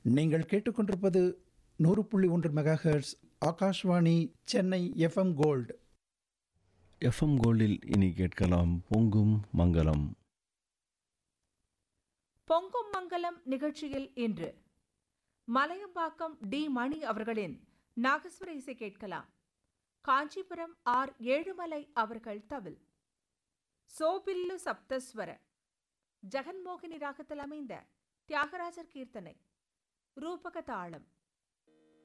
நீங்கள் கேட்டுக்கொண்டிருப்பது நூறு புள்ளி ஒன்று megahertz Akashvani Chennai FM gold FM கோல்டில் இனி கேட்கலாம் பொங்கும் மங்களம் பொங்கும் மங்கலம் நிகழ்ச்சியில் இன்று மலையம்பாக்கம் டி மணி அவர்களின் நாகஸ்வர இசை கேட்கலாம் காஞ்சிபுரம் ஆர் ஏழுமலை அவர்கள் தவில் சோபில்லு சப்தஸ்வர ஜெகன்மோகினி ராகத்தில் அமைந்த தியாகராஜர் கீர்த்தனை ரூபக தாளம்